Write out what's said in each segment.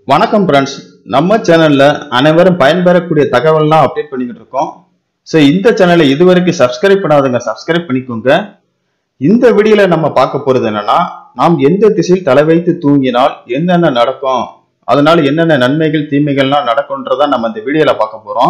வணக்கம் ஃப்ரெண்ட்ஸ் நம்ம சேனல்ல அனைவரும் பயன்பெறக்கூடிய தகவல்லாம் அப்டேட் பண்ணிக்கிட்டு இருக்கோம் ஸோ இந்த சேனலை இதுவரைக்கும் சப்ஸ்கிரைப் பண்ணாதவங்க சப்ஸ்கிரைப் பண்ணிக்கோங்க இந்த வீடியோல நம்ம பார்க்க போறது என்னன்னா நாம் எந்த திசையில் தலை வைத்து தூங்கினால் என்னென்ன நடக்கும் அதனால என்னென்ன நன்மைகள் தீமைகள்லாம் நடக்கும்ன்றத நம்ம இந்த வீடியோல பார்க்க போறோம்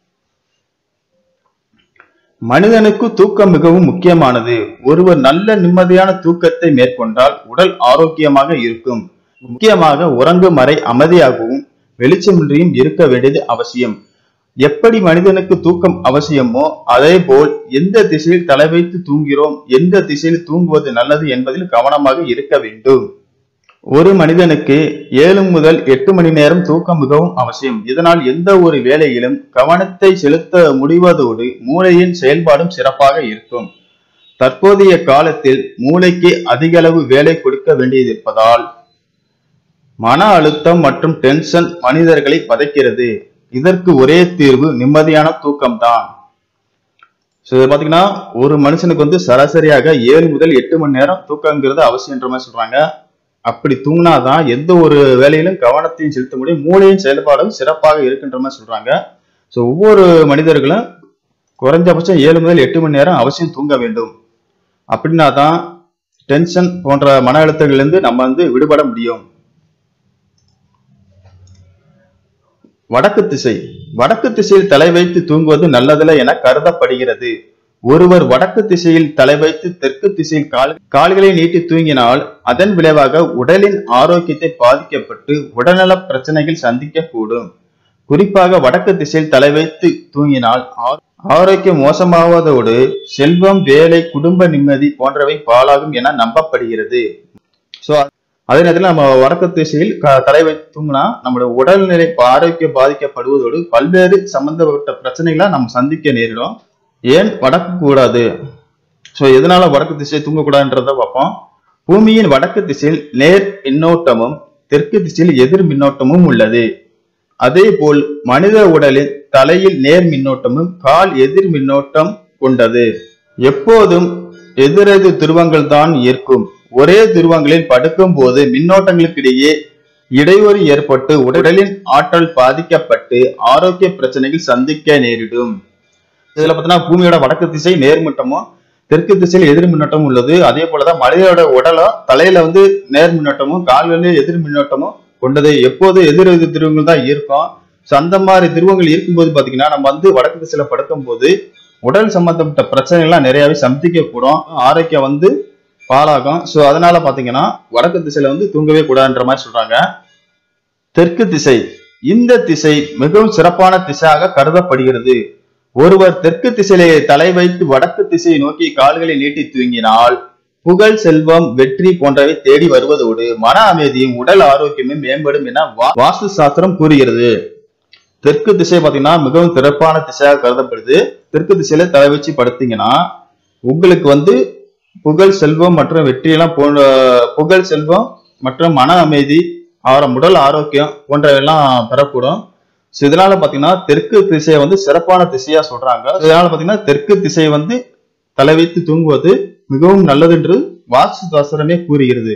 மனிதனுக்கு தூக்கம் மிகவும் முக்கியமானது ஒருவர் நல்ல நிம்மதியான தூக்கத்தை மேற்கொண்டால் உடல் ஆரோக்கியமாக இருக்கும் முக்கியமாக உறங்கும் அறை அமைதியாகவும் வெளிச்சமின்றியும் இருக்க வேண்டியது அவசியம் எப்படி மனிதனுக்கு தூக்கம் அவசியமோ அதே போல் எந்த திசையில் தலை வைத்து தூங்கிறோம் எந்த திசையில் தூங்குவது நல்லது என்பதில் கவனமாக இருக்க வேண்டும் ஒரு மனிதனுக்கு ஏழு முதல் எட்டு மணி நேரம் தூக்கம் மிகவும் அவசியம் இதனால் எந்த ஒரு வேலையிலும் கவனத்தை செலுத்த முடிவதோடு மூளையின் செயல்பாடும் சிறப்பாக இருக்கும் தற்போதைய காலத்தில் மூளைக்கு அதிக அளவு வேலை கொடுக்க வேண்டியதிருப்பதால் மன அழுத்தம் மற்றும் டென்ஷன் மனிதர்களை பதைக்கிறது இதற்கு ஒரே தீர்வு நிம்மதியான தூக்கம்தான் ஸோ இது பார்த்தீங்கன்னா ஒரு மனுஷனுக்கு வந்து சராசரியாக ஏழு முதல் எட்டு மணி நேரம் தூக்கங்கிறது அவசியன்ற மாதிரி சொல்றாங்க அப்படி தூங்கினாதான் எந்த ஒரு வேலையிலும் கவனத்தையும் செலுத்த முடியும் மூளையின் செயல்பாடும் சிறப்பாக இருக்குன்ற மாதிரி சொல்றாங்க ஸோ ஒவ்வொரு மனிதர்களும் குறைஞ்சபட்சம் ஏழு முதல் எட்டு மணி நேரம் அவசியம் தூங்க வேண்டும் அப்படின்னா தான் டென்ஷன் போன்ற மன அழுத்தங்கள்லேருந்து நம்ம வந்து விடுபட முடியும் வடக்கு திசை வடக்கு திசையில் தலை வைத்து தூங்குவது நல்லதில்ல என கருதப்படுகிறது ஒருவர் வடக்கு திசையில் தலை வைத்து தெற்கு திசையில் கால் கால்களை நீட்டி தூங்கினால் அதன் விளைவாக உடலின் ஆரோக்கியத்தை பாதிக்கப்பட்டு உடல்நல பிரச்சனைகள் சந்திக்க கூடும் குறிப்பாக வடக்கு திசையில் தலை வைத்து தூங்கினால் ஆ- ஆரோக்கியம் மோசமாவதோடு செல்வம் வேலை குடும்ப நிம்மதி போன்றவை பாழாகும் என நம்பப்படுகிறது ஸோ அதே நேரத்தில் நம்ம வடக்கு திசையில் க- தலை வைத்து தூங்கினா நம்மளோட உடல்நிலை பா- ஆரோக்கியம் பாதிக்கப்படுவதோடு பல்வேறு சம்பந்தப்பட்ட பிரச்சனைகளை நம்ம சந்திக்க நேரிடும் ஏன் வடக்கு கூடாது ஸோ எதனால வடக்கு திசை தூங்கக்கூடாதுன்றத பார்ப்போம் பூமியின் வடக்கு திசையில் நேர் மின்னோட்டமும் தெற்கு திசையில் எதிர் மின்னோட்டமும் உள்ளது அதே போல் மனித உடலின் தலையில் நேர் மின்னோட்டமும் கால் எதிர் மின்னோட்டம் கொண்டது எப்போதும் எதிரெதிர் துருவங்கள் தான் இருக்கும் ஒரே துருவங்களில் படுக்கும் போது மின்னோட்டங்களுக்கிடையே இடையூறு ஏற்பட்டு உடலின் ஆற்றல் பாதிக்கப்பட்டு ஆரோக்கிய பிரச்சனைகள் சந்திக்க நேரிடும் இதுல பார்த்தீங்கன்னா பூமியோட வடக்கு திசை நேர்மின்னோட்டமும் தெற்கு திசையில் எதிர் மின்னோட்டமும் உள்ளது அதே போலதான் மனிதனோட உடலும் தலையில வந்து நேர் மின்னோட்டமும் கால்களில் எதிர் மின்னோட்டமும் கொண்டது எப்போது எதிர் எதிர் திருவங்கள் தான் இருக்கும் ஸோ அந்த மாதிரி திருவங்கள் இருக்கும்போது பாத்தீங்கன்னா நம்ம வந்து வடக்கு திசையில படுக்கும்போது உடல் சம்பந்தப்பட்ட பிரச்சனைகள்லாம் நிறையவே சந்திக்க கூடும் ஆரோக்கியம் வந்து பாழாகும் ஸோ அதனால பாத்தீங்கன்னா வடக்கு திசையில வந்து தூங்கவே கூடாதுன்ற மாதிரி சொல்றாங்க தெற்கு திசை இந்த திசை மிகவும் சிறப்பான திசையாக கருதப்படுகிறது ஒருவர் தெற்கு திசையிலே தலை வைத்து வடக்கு திசையை நோக்கி கால்களை நீட்டி தூங்கினால் புகழ் செல்வம் வெற்றி போன்றவை தேடி வருவதோடு மன அமைதியும் உடல் ஆரோக்கியமும் மேம்படும் என வா- வாஸ்து சாஸ்திரம் கூறுகிறது தெற்கு திசை பாத்தீங்கன்னா மிகவும் சிறப்பான திசையாக கருதப்படுது தெற்கு திசையில தலை வச்சு படுத்தீங்கன்னா உங்களுக்கு வந்து புகழ் செல்வம் மற்றும் வெற்றியெல்லாம் போன்ற புகழ் செல்வம் மற்றும் மன அமைதி ஆரம் உடல் ஆரோக்கியம் போன்றவையெல்லாம் பெறக்கூடும் ஸோ இதனால பாத்தீங்கன்னா தெற்கு திசையை வந்து சிறப்பான திசையா சொல்றாங்க இதனால பாத்தீங்கன்னா தெற்கு திசை வந்து தலை வைத்து தூங்குவது மிகவும் நல்லது என்று வாஸ்து சாஸ்திரமே கூறுகிறது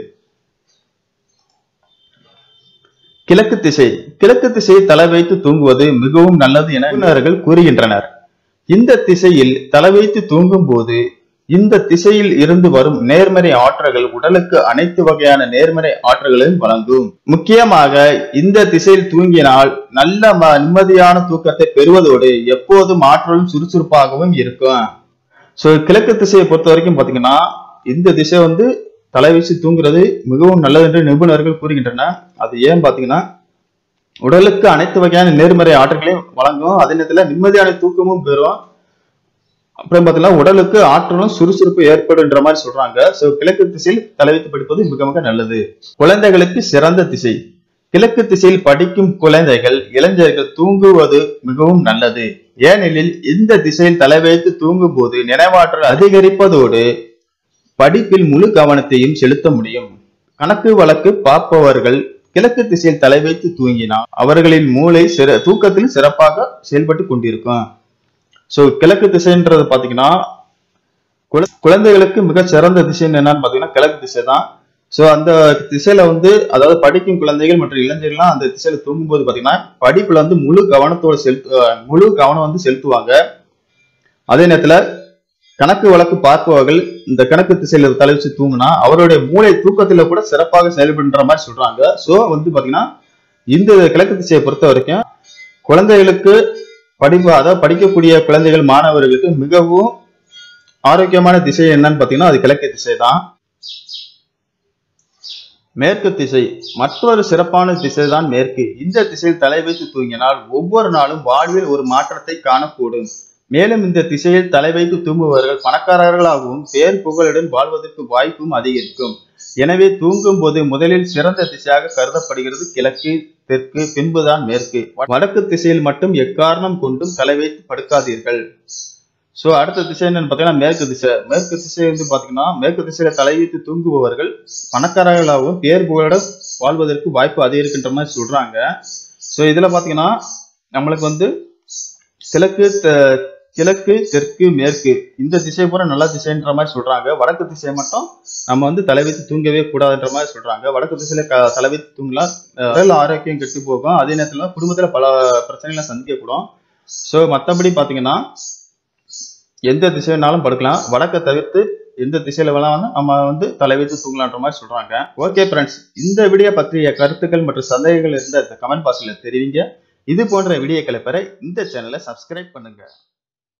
கிழக்கு திசை கிழக்கு திசையை தலை வைத்து தூங்குவது மிகவும் நல்லது என நிபுணர்கள் கூறுகின்றனர் இந்த திசையில் தலை வைத்து தூங்கும் போது இந்த திசையில் இருந்து வரும் நேர்மறை ஆற்றல்கள் உடலுக்கு அனைத்து வகையான நேர்மறை ஆற்றல்களையும் வழங்கும் முக்கியமாக இந்த திசையில் தூங்கினால் நல்ல ம- நிம்மதியான தூக்கத்தை பெறுவதோடு எப்போதும் ஆற்றலும் சுறுசுறுப்பாகவும் இருக்கும் ஸோ கிழக்கு திசையை பொறுத்த வரைக்கும் பாத்தீங்கன்னா இந்த திசை வந்து தலை வீசி தூங்குறது மிகவும் நல்லது என்று நிபுணர்கள் கூறுகின்றனர் அது ஏன் பாத்தீங்கன்னா உடலுக்கு அனைத்து வகையான நேர்மறை ஆற்றல்களையும் வழங்கும் அதே நேரத்தில் நிம்மதியான தூக்கமும் பெறும் அப்புறம் பார்த்தீங்கன்னா உடலுக்கு ஆற்றலும் சுறுசுறுப்பு ஏற்படுன்ற மாதிரி சொல்றாங்க ஸோ கிழக்கு திசையில் தலை வைத்து படிப்பது மிக மிக நல்லது குழந்தைகளுக்கு சிறந்த திசை கிழக்கு திசையில் படிக்கும் குழந்தைகள் இளைஞர்கள் தூங்குவது மிகவும் நல்லது ஏனெனில் இந்த திசையில் தலை வைத்து தூங்கும் போது நினைவாற்றல் அதிகரிப்பதோடு படிப்பில் முழு கவனத்தையும் செலுத்த முடியும் கணக்கு வழக்கு பார்ப்பவர்கள் கிழக்கு திசையில் தலை வைத்து தூங்கினால் அவர்களின் மூளை சிற தூக்கத்தில் சிறப்பாக செயல்பட்டு கொண்டிருக்கும் ஸோ கிழக்கு திசைன்றது பாத்தீங்கன்னா குழ- குழந்தைகளுக்கு மிக சிறந்த திசை என்னன்னு பாத்தீங்கன்னா கிழக்கு திசை தான் ஸோ அந்த திசையில வந்து அதாவது படிக்கும் குழந்தைகள் மற்றும் இளைஞர்கள்லாம் அந்த திசையில தூங்கும்போது பாத்தீங்கன்னா படிப்புல வந்து முழு கவனத்தோட செலுத்து அஹ் முழு கவனம் வந்து செலுத்துவாங்க அதே நேரத்துல கணக்கு வழக்கு பார்ப்பவர்கள் இந்த கணக்கு திசையில தலை வச்சு தூங்குனா அவருடைய மூளை தூக்கத்துல கூட சிறப்பாக செயல்படுற மாதிரி சொல்றாங்க ஸோ வந்து பாத்தீங்கன்னா இந்த கிழக்கு திசையை பொறுத்த வரைக்கும் குழந்தைகளுக்கு படிப்பு அதாவது படிக்கக்கூடிய குழந்தைகள் மாணவர்களுக்கு மிகவும் ஆரோக்கியமான திசை என்னன்னு பாத்தீங்கன்னா அது கிழக்கு திசை தான் மேற்கு திசை மற்றொரு சிறப்பான திசை தான் மேற்கு இந்த திசையில் தலை வைத்து தூங்கினால் ஒவ்வொரு நாளும் வாழ்வில் ஒரு மாற்றத்தை காணக்கூடும் மேலும் இந்த திசையில் தலை வைத்து தூங்குபவர்கள் பணக்காரர்களாகவும் பேர் புகழுடன் வாழ்வதற்கு வாய்ப்பும் அதிகரிக்கும் எனவே தூங்கும் போது முதலில் சிறந்த திசையாக கருதப்படுகிறது கிழக்கு தெற்கு பின்புதான் மேற்கு வடக்கு திசையில் மட்டும் எக்காரணம் கொண்டும் தலை வைத்து படுக்காதீர்கள் சோ அடுத்த திசை என்னன்னு பாத்தீங்கன்னா மேற்கு திசை மேற்கு திசை வந்து பாத்தீங்கன்னா மேற்கு திசையில தலை வைத்து தூங்குபவர்கள் பணக்காரர்களாகவும் பேர் புகழுடன் வாழ்வதற்கு வாய்ப்பு அதிகரிக்கின்ற மாதிரி சொல்றாங்க சோ இதுல பாத்தீங்கன்னா நம்மளுக்கு வந்து கிழக்கு த- கிழக்கு தெற்கு மேற்கு இந்த திசை பூரா நல்ல திசைன்ற மாதிரி சொல்றாங்க வடக்கு திசை மட்டும் நம்ம வந்து தலை வைத்து தூங்கவே கூடாதுன்ற மாதிரி சொல்றாங்க வடக்கு திசையில க- தலை வைத்து தூங்கலாம் அஹ் உடல் ஆரோக்கியம் கெட்டு போகும் அதே நேரத்துல குடும்பத்துல பல பிரச்சனைகளை சந்திக்கக்கூடும் ஸோ மற்றபடி பாத்தீங்கன்னா எந்த திசை வேணாலும் படுக்கலாம் வடக்கை தவிர்த்து எந்த திசையில வேணாலும் நம்ம வந்து தலை வைத்து தூங்கலான்ற மாதிரி சொல்றாங்க ஓகே ஃப்ரெண்ட்ஸ் இந்த வீடியோ பற்றிய கருத்துக்கள் மற்றும் சந்தேகங்கள் இருந்த கமெண்ட் பாக்ஸ்ல தெரிவிங்க இது போன்ற வீடியோக்களை பெற இந்த சேனலை சப்ஸ்கிரைப் பண்ணுங்க